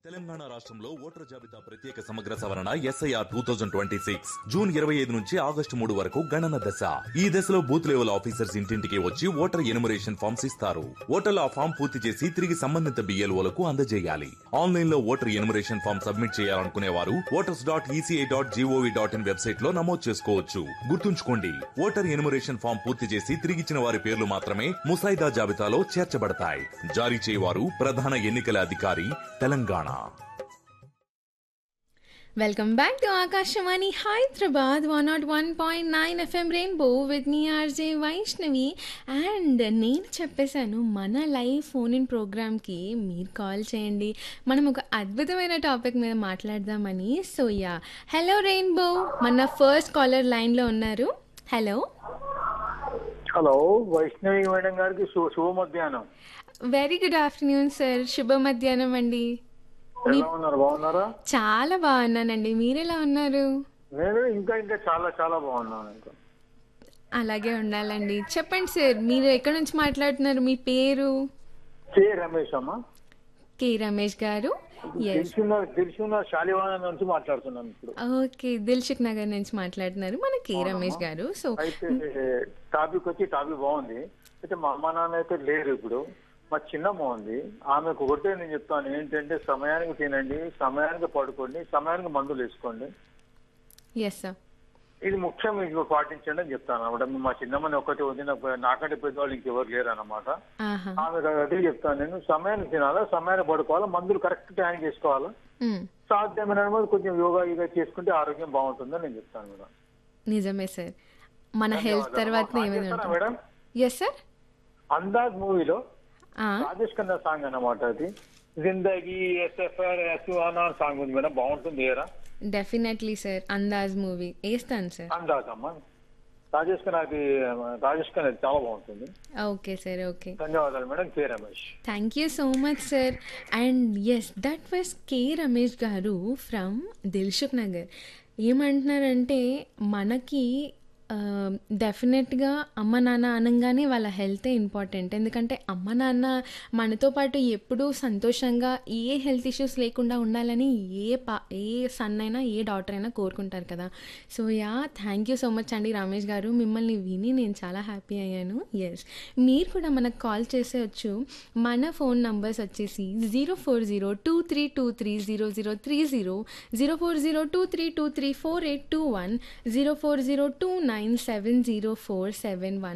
తెలంగాణ రాష్ట్రంలో ఓటర్ జాబితా ప్రత్యేక సమగ్ర సవరణ SIR two thousand twenty six June ఇరవై ఐదు నుంచి ఆగస్టు మూడు వరకు గణన దశ ఈ దశలో బూత్ లెవెల్ ఆఫీసర్స్ ఇంటింటికి వచ్చి ఓటర్ ఎనుమరేషన్ ఫామ్స్ ఇస్తారు ఓటర్లు ఆ ఫామ్ పూర్తి చేసి తిరిగి సంబంధిత బిఎల్ఓలకు అందజేయాలి ఆన్లైన్ లో ఓటర్ ఎనుమరేషన్ ఫామ్ సబ్మిట్ చేయాలనుకునే వారు voters dot ECI dot GOV dot in website లో నమోదు చేసుకోవచ్చు గుర్తుంచుకోండి ఓటర్ ఎనుమరేషన్ ఫామ్ పూర్తి చేసి తిరిగిచ్చిన వారి పేర్లు మాత్రమే ముసాయిదా జాబితాలో చేర్చబడతాయి జారీ చేయవారు ప్రధాన ఎన్నికల అధికారి Telangana welcome back to Akashvani Hyderabad one not one point nine FM rainbow with me RJ Vaishnavi and నేను చెప్పేశాను మన లైవ్ ఫోన్ ఇన్ ప్రోగ్రామ్కి మీరు కాల్ చేయండి మనం ఒక అద్భుతమైన టాపిక్ మీద మాట్లాడదామని సో యా హలో రెయిన్బో మన ఫస్ట్ కాలర్ లైన్లో ఉన్నారు హలో హలో వైష్ణవి మేడం గారికి శు శుభ మధ్యాహ్నం వెరీ గుడ్ ఆఫ్టర్నూన్ సార్ శుభ మధ్యాహ్నం అండి ఎలా ఉన్నారు బాగున్నారా చాలా బాగున్నానండి మీరు ఎలా ఉన్నారు నేను ఇంకా ఇంకా చాలా చాలా బాగున్నాను ఇంకా అలాగే ఉండాలండి చెప్పండి సార్ మీరు ఎక్కడి నుంచి మాట్లాడుతున్నారు మీ పేరు కే రమేష్ అమ్మ కే రమేష్ గారు ఎస్ తెలిసిన తెలిసిన శాలివాన నుంచి మాట్లాడుతున్నాను ఇప్పుడు ఓకే దిల్షుక్ నగర్ నుంచి మాట్లాడుతున్నారు మన కే రమేష్ గారు సో అయితే టాపిక్ వచ్చి టాపిక్ బాగుంది అయితే మా అమ్మ నాన్న అయితే లేరు ఇప్పుడు మా చిన్నమ్మ ఉంది ఆమెకు ఒకటే నేను చెప్తాను ఏంటంటే సమయానికి తినండి సమయానికి పడుకోండి సమయానికి మందులు వేసుకోండి ఎస్ సార్ ఇది ముఖ్యం మీకు పాటించండి అని చెప్తాను అనమాట మా చిన్నమ్మని ఒక్కటే ఉంది నాకు నాకంటే పెద్దవాళ్ళు ఇంకెవరు లేరు అనమాట ఆహా ఆమె అదే చెప్తాను నేను సమయానికి తినాలా సమయానికి పడుకోవాలా మందులు కరెక్ట్ టైం చేసుకోవాలా మ్, సాధ్యమైన వాళ్ళు కొంచెం యోగా యోగా చేసుకుంటే ఆరోగ్యం బాగుంటుందని నేను చెప్తాను మేడం నిజమే సార్ మన హెల్త్ తర్వాత ఏమైనా చేస్తారా ఉంటుంది మేడం ఎస్ సార్ అందాజ్ మూవీలో రాజేష్ ఖన్నా సాంగ్ అన్నమాట అది జిందగీ ఎస్ఎఫ్ఆర్ ఎస్ఆనా సాంగ్ ఉంది మేడం బాగుంటుంది ఏరా డెఫినెట్లీ సార్ అందాజ్ మూవీ వేస్తాను సార్ అందాజ్ అమ్మ రాజేష్ ఖన్నా అది రాజేష్ ఖన్నా అది చాలా బాగుంటుంది ఓకే సార్ ఓకే ధన్యవాదాలు madam K Ramesh thank you so much sir and yes that was K Ramesh garu from Dilsukh Nagar ఏమంటున్నారంటే మనకి డెఫినెట్గా అమ్మ నాన్న అనగానే వాళ్ళ హెల్తే ఇంపార్టెంట్ ఎందుకంటే అమ్మ నాన్న మనతో పాటు ఎప్పుడూ సంతోషంగా ఏ హెల్త్ ఇష్యూస్ లేకుండా ఉండాలని ఏ పా ఏ సన్ అయినా ఏ డాటర్ అయినా కోరుకుంటారు కదా so ya thank you so much అండి రమేష్ గారు మిమ్మల్ని విని నేను చాలా హ్యాపీ అయ్యాను ఎస్ మీరు కూడా మనకు కాల్ చేసేయచ్చు మన ఫోన్ నంబర్స్ వచ్చేసి zero four zero two three two three zero zero three zero zero four zero two three two three four eight two one zero four zero two nine seven zero four seven one